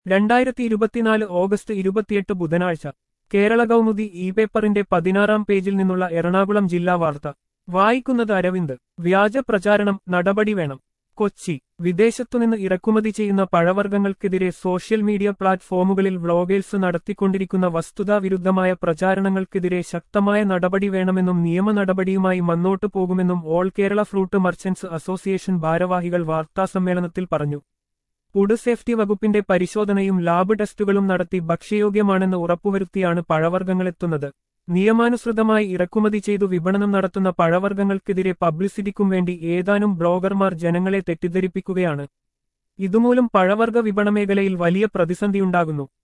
രണ്ടായിരത്തി ഇരുപത്തിനാല് ഓഗസ്റ്റ് ഇരുപത്തിയെട്ട് ബുധനാഴ്ച കേരള കൗമുദി ഇ പേപ്പറിന്റെ പതിനാറാം പേജിൽ നിന്നുള്ള എറണാകുളം ജില്ലാ വാർത്ത വായിക്കുന്നത് അരവിന്ദ് വ്യാജ പ്രചാരണം നടപടി വേണം കൊച്ചി വിദേശത്തുനിന്ന് ഇറക്കുമതി ചെയ്യുന്ന പഴവർഗ്ഗങ്ങൾക്കെതിരെ സോഷ്യൽ മീഡിയ പ്ലാറ്റ്ഫോമുകളിൽ വ്ളോഗേഴ്സ് നടത്തിക്കൊണ്ടിരിക്കുന്ന വസ്തുതാവിരുദ്ധമായ പ്രചാരണങ്ങൾക്കെതിരെ ശക്തമായ നടപടി വേണമെന്നും നിയമ നടപടിയുമായി മുന്നോട്ടു പോകുമെന്നും all Kerala fruit merchants association ഭാരവാഹികൾ വാർത്താസമ്മേളനത്തിൽ പറഞ്ഞു ഫുഡ് സേഫ്റ്റി വകുപ്പിന്റെ പരിശോധനയും ലാബ് ടെസ്റ്റുകളും നടത്തി ഭക്ഷ്യയോഗ്യമാണെന്ന് ഉറപ്പുവരുത്തിയാണ് പഴവർഗ്ഗങ്ങളെത്തുന്നത് നിയമാനുസൃതമായി ഇറക്കുമതി ചെയ്തു വിപണനം നടത്തുന്ന പഴവർഗ്ഗങ്ങൾക്കെതിരെ പബ്ലിസിറ്റിക്കും വേണ്ടി ഏതാനും ബ്ലോഗർമാർ ജനങ്ങളെ തെറ്റിദ്ധരിപ്പിക്കുകയാണ് ഇതുമൂലം പഴവർഗ്ഗ വിപണമേഖലയിൽ വലിയ പ്രതിസന്ധിയുണ്ടാകുന്നു